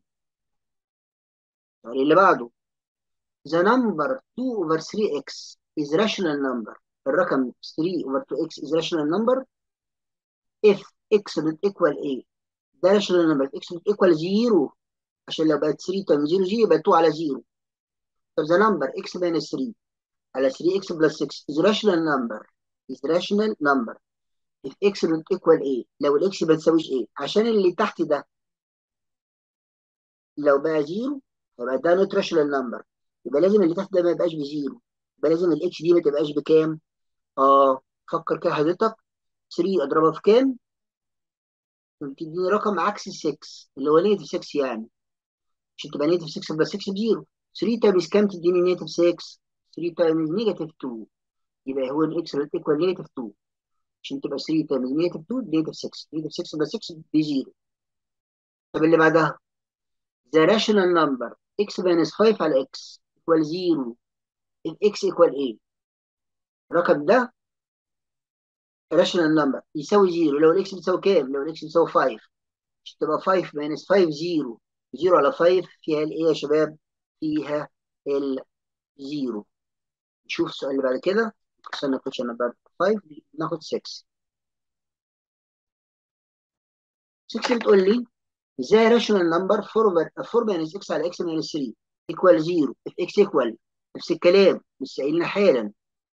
اللي بعده the number 2 over 3x is rational number الرقم 3 over 2x is rational number if x not equal a ده rational number if x not equal 0 عشان لو بقت 3 times 0 0 يبقى 2 على 0 طب the number x minus 3 على 3x plus 6 is rational number is rational number if x not equal a لو الاكس ما تساويش a عشان اللي تحت ده لو بقى 0 يبقى ده نوت راشونال نمبر يبقى لازم اللي تحت ده ما يبقاش بزيرو يبقى لازم الاكس دي ما تبقاش بكام اه فكر كده حضرتك 3 اضربها في كام تديني رقم عكس ال 6 اللي هو نيجاتيف 6 يعني عشان تبقى نيجاتيف 6 بلس 6 بزيرو 3 تايمز كام تديني نيجاتيف 6 3 تايمز نيجاتيف 2 يبقى هو الاكس ايكوال نيجاتيف 2 عشان تبقى 3 تايمز نيجاتيف 2 نيجاتيف 6 نيجاتيف 6 بلس 6 بزيرو طب اللي بعدها the rational number x minus 5 على x equal 0 if x equal a الرقم ده rational number يساوي 0 لو الاكس بتساوي كام؟ لو الاكس بتساوي 5 مش تبقى 5 minus 5 0 0 على 5 فيها الايه يا شباب؟ فيها الزيرو نشوف السؤال اللي بعد كده استنى كوتش نمبر 5 ناخد 6 6 بتقول لي ازاي راشونال نمبر 4 4 minus x على x minus 3 equal 0 if x equal نفس الكلام لسه قايلنا حالا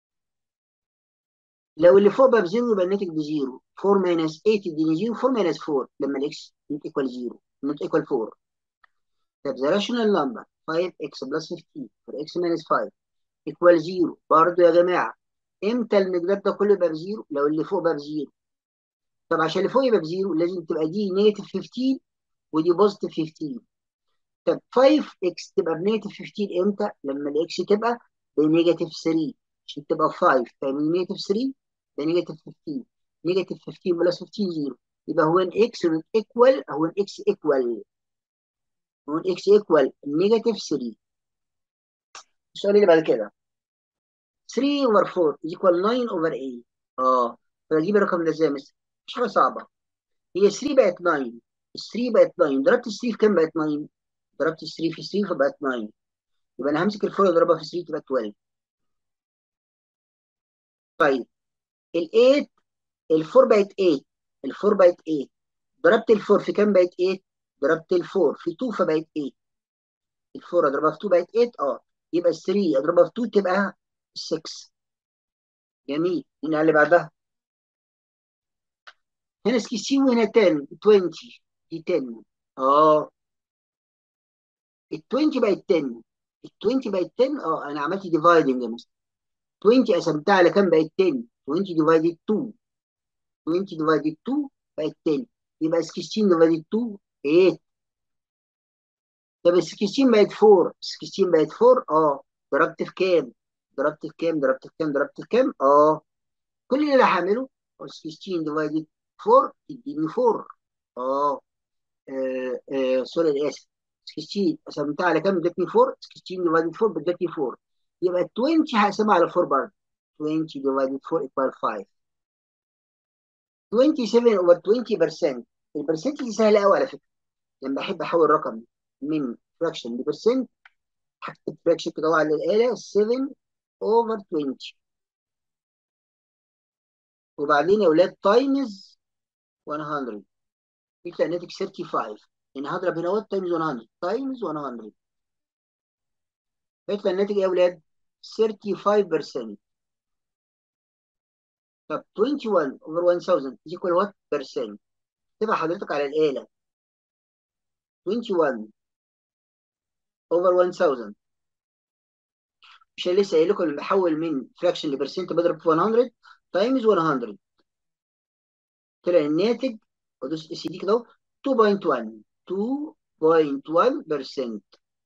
لو اللي فوق بقى بزيرو يبقى الناتج بزيرو 4 minus 8 يديني 0 4 minus 4 لما الاكس not equal 0 not equal 4 طب the rational number 5x plus 15 for x minus 5 equal 0 برضه يا جماعه امتى المقدار ده كله يبقى بزيرو؟ لو اللي فوق بقى بزيرو طب عشان اللي فوق يبقى بزيرو لازم تبقى دي نيجاتيف 15 ودي بوزيتيف 15 طب 5x تبقى بنيجاتيف 15 امتى؟ لما الاكس تبقى بنيجاتيف 3 عشان تبقى 5 تعمل نيجاتيف 3 بنيجاتيف 15 نيجاتيف 15 بلس 15 0 يبقى هو ان اكس ايكوال هو ان اكس ايكوال هو ان اكس ايكوال نيجاتيف 3 السؤال اللي بعد كده 3 اوفر 4 ايكوال 9 اوفر 8 اه فاجيب الرقم ده ازاي مش مش حاجه صعبه هي 3 بقت 9 3 بقت 9 ضربت 3 في كام بقت 9 ضربت 3 في 3 فبقت 9 يبقى انا همسك الفور اضربها في 3 تبقى 12 طيب ال 8 ال4 بقت 8 ال4 بقت 8 ضربت ال4 في كام بقت 8 ضربت ال4 في 2 فبقت 8 ال4 اضربها في 2 بقت 8 اه يبقى ال 3 اضربها في 2 تبقى 6 جميل هنا اللي بعدها هنا 16 وهنا 10 20 دي 10 اه ال 20 بقت 10 ال 20 بقت 10 اه انا عملت ديفايدنج يا مستر 20 قسمتها على كام بقت 10 20 ديفايدد 2 20 ديفايدد 2 بقت 10 يبقى 16 ديفايدد 2 8 طب ال 16 بقت 4 16 بقت 4 اه ضربت في كام؟ ضربت في كام؟ ضربت في كام؟ ضربت في كام؟ اه كل اللي انا هعمله 16 ديفايدد 4 تديني 4 اه آه، آه، سوري انا اسف 16 قسمتها على كام ادتني 4 16 ديفايدد 4 ادتني 4 يبقى ال 20 هقسمها على 4 برضه 20 ديفايدد 4 equal 5 27 over 20% البرسنت دي سهله قوي على فكره لما احب احول رقم من فراكشن لبرسنت هكتب فراكشن كده على الاله 7 over 20 وبعدين يا اولاد تايمز 100 يطلع الناتج 35 يعني هضرب هنا اهوت تايمز 100 تايمز 100 هيطلع الناتج ايه يا اولاد 35% طب 21 over 1000 is equal what percent تبقى حضرتك على الآلة 21 over 1000 مش أنا لسه قايل لكم لما بحول من فراكشن لبرسنت بضرب في 100 تايمز 100 طلع الناتج ادوس اس دي كده اهو 2.1 2.1%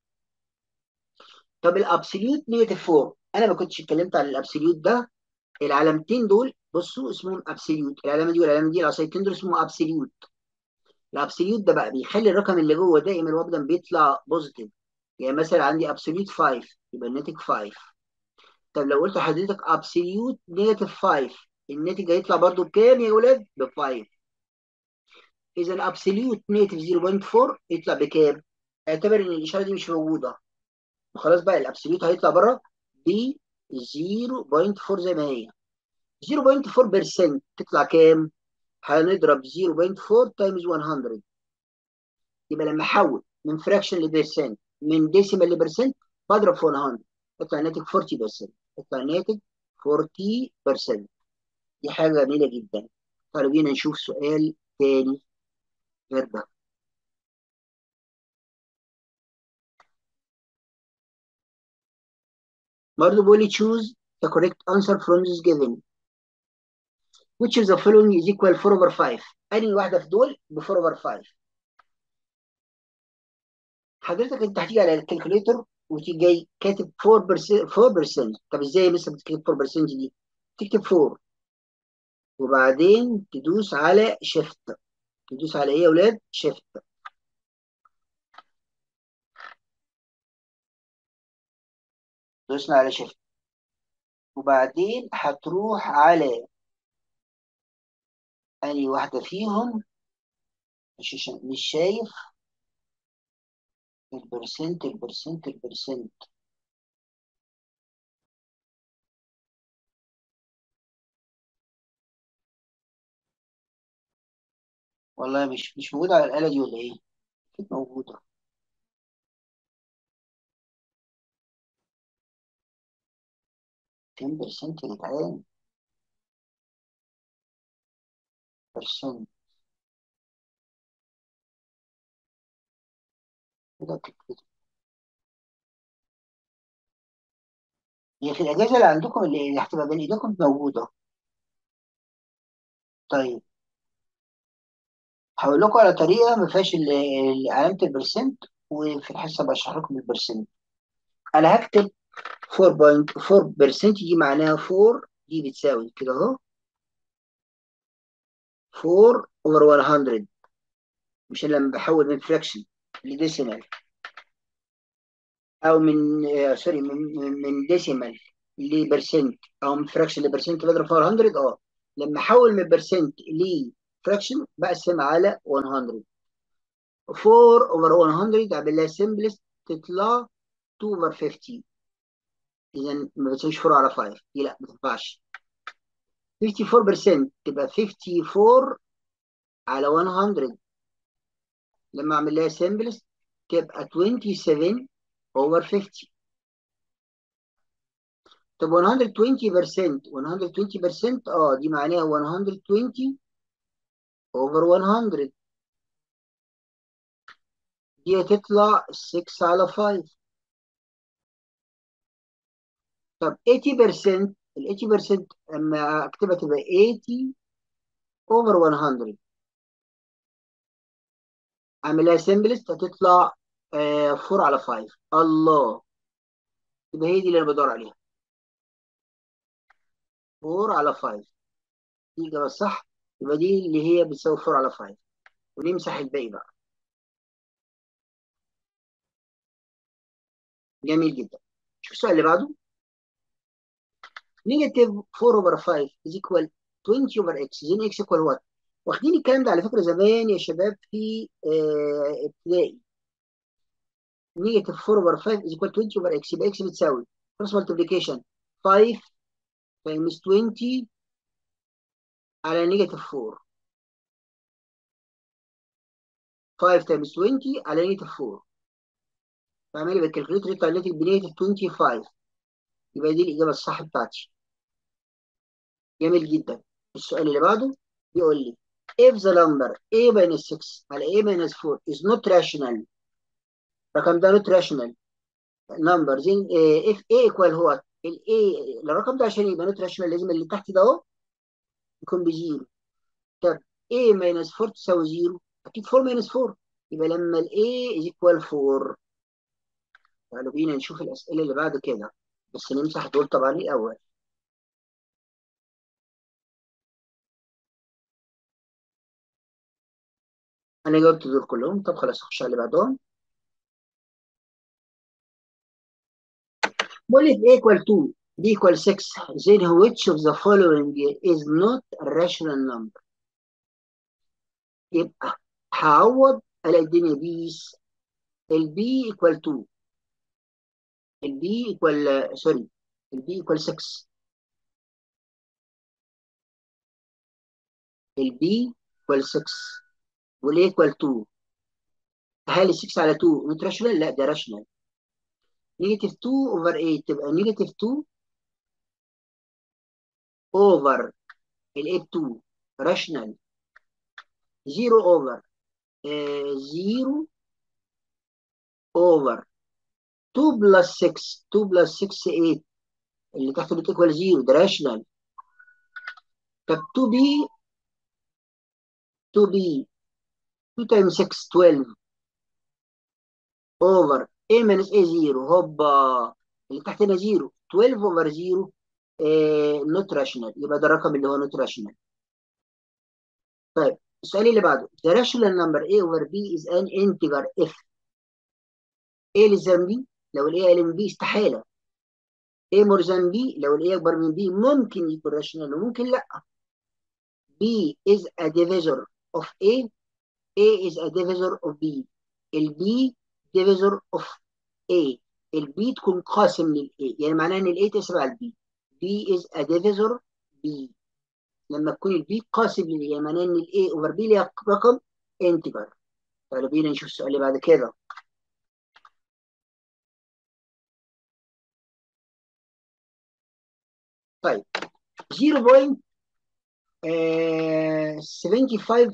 طب الابسوليوت نيجاتيف 4 انا ما كنتش اتكلمت عن الابسوليوت ده العلامتين دول بصوا اسمهم ابسوليوت العلامه دي والعلامه دي العصايتين دول اسمهم ابسوليوت الابسوليوت ده بقى بيخلي الرقم اللي جوه دائما وابدا بيطلع بوزيتيف يعني مثلا عندي ابسوليوت 5 يبقى الناتج 5 طب لو قلت لحضرتك ابسوليوت نيجاتيف 5 الناتج هيطلع برضو بكام يا ولاد؟ ب 5 اذا الابسوليوت نيجاتيف 0.4 يطلع بكام؟ اعتبر ان الاشاره دي مش موجوده وخلاص بقى الابسوليوت هيطلع بره ب 0.4 زي ما هي 0.4% تطلع كام؟ هنضرب 0.4 تايمز 100 يبقى لما احول من فراكشن لبرسنت من ديسيمال لبرسنت بضرب في 100 يطلع الناتج 40% يطلع الناتج 40% دي حاجة جميلة جدا تعالوا بينا نشوف سؤال تاني غير ده برضه بيقول لي choose the correct answer from this given which of the following is equal 4 over 5 أنهي واحدة في دول ب 4 over 5 حضرتك أنت هتيجي على الكالكوليتر وتيجي جاي كاتب 4% 4% طب إزاي لسه بتكتب 4% دي؟ تكتب 4 وبعدين تدوس على شيفت تدوس على إيه يا أولاد؟ شيفت دوسنا على شيفت وبعدين هتروح على أي واحدة فيهم مش مش شايف البرسنت البرسنت البرسنت والله مش مش موجودة على الآلة دي ولا إيه؟ أكيد موجودة 10% يا جدعان برسنت كده كده هي في الأجازة اللي عندكم اللي اللي هتبقى بين إيديكم موجودة طيب هقول لكم على طريقة ما فيهاش ال- ال- علامة البرسنت وفي الحصة بشرح لكم البرسنت أنا هكتب 4.4% دي معناها 4 دي بتساوي كده أهو 4 over 100 مش أنا لما بحول من فراكشن لديسيمال أو من آه سوري من من من ديسيمال لبرسنت أو من فراكشن لبرسنت بضرب في 100 أه لما أحول من برسنت لفراكشن بقسم على 100 4 over 100 أعمل لها سمبلست تطلع 2 over 50 إذا ما بتساويش 4 على 5 دي لا ما تنفعش 54% تبقى 54 على 100 لما اعمل لها سمبلس تبقى 27 over 50 طب 120% 120% اه دي معناها 120 over 100 دي هتطلع 6 على 5 طب 80% ال 80% لما اكتبها تبقى 80 over 100 اعمل لها سمبلس هتطلع آه 4 على 5 الله يبقى هي دي اللي انا بدور عليها 4 على 5 دي الإجابة الصح يبقى دي اللي هي بتساوي 4 على 5 ونمسح الباقي بقى جميل جدا شوف السؤال اللي بعده نيجاتيف 4 اوفر 5 is equal 20 اوفر x زين x equal what واخدين الكلام ده على فكرة زمان يا شباب في آه، ابتدائي نيجاتيف 4 اوفر 5 is equal 20 اوفر x يبقى x بتساوي cross multiplication 5 times 20 على نيجاتيف 4 5 times 20 على نيجاتيف 4 فاعملي بالكالكوليتر يطلع الناتج بنيجاتيف 25 يبقى دي الإجابة الصح بتاعتي جميل جدا السؤال اللي بعده بيقول لي if the number a minus 6 على a minus 4 is not rational الرقم ده not rational number then uh, if a equal what ال a الرقم ده عشان يبقى not rational لازم اللي تحت ده اهو يكون بزيرو طب a minus 4 تساوي زيرو اكيد 4 minus 4 يبقى لما ال a is equal 4 تعالوا بينا نشوف الأسئلة اللي بعد كده بس نمسح دول طبعا الأول أنا جاوبت دول كلهم طب خلاص أخش على اللي بعدهم بقول لي A equal 2 B equal 6 then which of the following is not a rational number يبقى هعوض الاقي الدنيا بيس البي equal 2 البي equal سوري البي equal 6 البي equal 6 والاي equal 2 هل 6 على 2 نوت راشونال؟ لا ده راشونال نيجاتيف 2 اوفر 8 تبقى نيجاتيف 2 اوفر الاي 2 راشونال 0 اوفر 0 اوفر 2 بلس 6 2 بلس 6 8 اللي تحت بت equal 0 ده راشونال طب 2 بي 2 بي 2 times 6 12 اوفر a minus a 0 هوبا اللي تحت هنا 0 12 اوفر 0 نوت راشونال يبقى ده الرقم اللي هو نوت راشونال طيب السؤال اللي بعده the rational number a over b is an integer if a للزمن b لو ال a قال b استحالة A more than B لو ال A أكبر من B ممكن يكون راشونال وممكن لأ B is a divisor of A A is a divisor of B ال B divisor of A ال B تكون قاسم لل A يعني معناه إن ال A تسبع ال B B is a divisor B لما تكون ال B قاسم لل A يعني معناه إن ال A over B ليها رقم integer تعالوا بينا نشوف السؤال اللي بعد كده طيب 0.75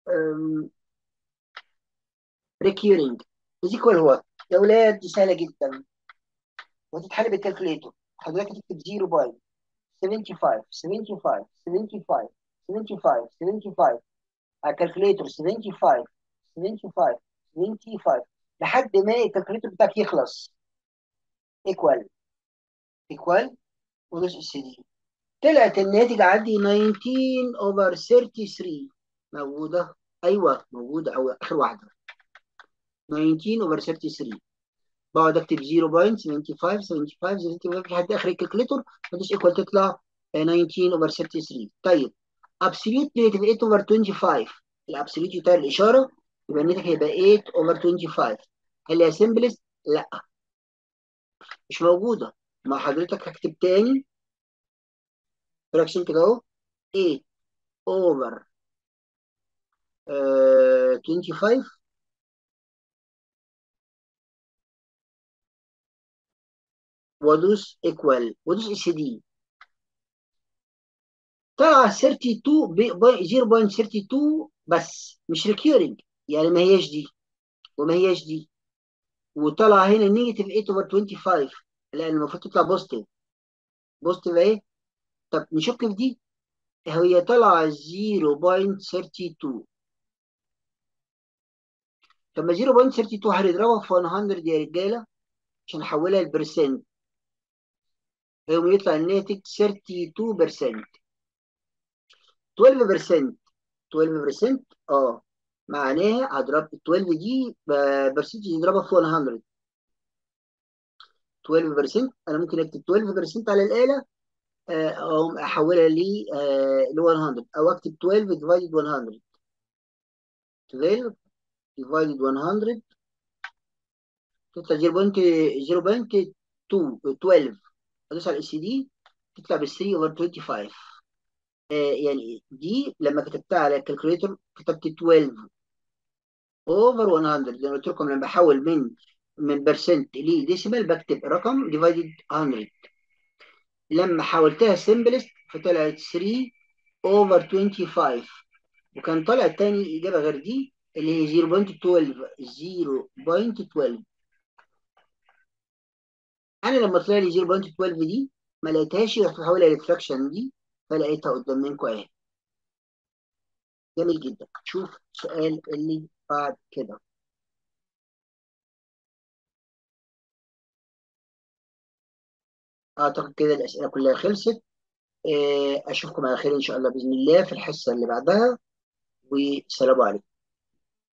recurring is equal هو يا ولاد دي سهله جدا وتتحل بالكالكوليتور حضرتك تكتب 0.75 75 75 75 75 على الكالكوليتور 75 75 75 لحد ما الكالكوليتور بتاعك يخلص ايكوال ايكوال ونص اس دي طلعت الناتج عندي 19 اوفر 33 موجوده ايوه موجوده او اخر واحده 19 اوفر 33 بقعد اكتب 0.75 75 75 لحد اخر الكالكوليتور مفيش ايكوال تطلع 19 اوفر 33 طيب ابسوليوت نيجاتيف 8 اوفر 25 الابسوليوت يطير الاشاره يبقى الناتج هيبقى 8 اوفر 25 هل هي سمبلست؟ لا مش موجوده مع حضرتك هكتب تاني فراكشن كده اهو 8 اوفر 25 وادوس ايكوال وادوس اس دي طلع 32 0.32 بس مش ريكيورنج يعني ما هياش دي وما هياش دي وطلع هنا نيجاتيف 8 اوفر 25 لان المفروض تطلع بوزيتيف بوزيتيف اهي طب نشك في دي هي طالعه 0.32 طب ما 0.32 هنضربها في 100 يا رجاله عشان نحولها لبرسنت يوم يطلع الناتج 32% 12% 12% اه معناها هضرب ال 12 دي برسنتج نضربها في 100 12% انا ممكن اكتب 12% على الاله او احولها ل 100 او اكتب 12 ديفايدد 100 12 ديفايدد 100 تطلع 0.0.2 12 ادوس على الاس دي تطلع بال 3 اوفر 25 آه يعني دي لما كتبتها على الكالكوليتر كتبت 12 اوفر 100 زي ما قلت لكم لما بحول من من برسنت لديسيمال بكتب رقم ديفايدد 100 لما حولتها سمبلست فطلعت 3 اوفر 25 وكان طلع تاني اجابه غير دي اللي هي 0.12 0.12 انا لما طلع لي 0.12 دي ما لقيتهاش رحت بحولها للفراكشن دي فلقيتها قدام منكم اهي جميل جدا شوف السؤال اللي بعد كده اعتقد كده الاسئله كلها خلصت اشوفكم على خير ان شاء الله باذن الله في الحصه اللي بعدها والسلام عليكم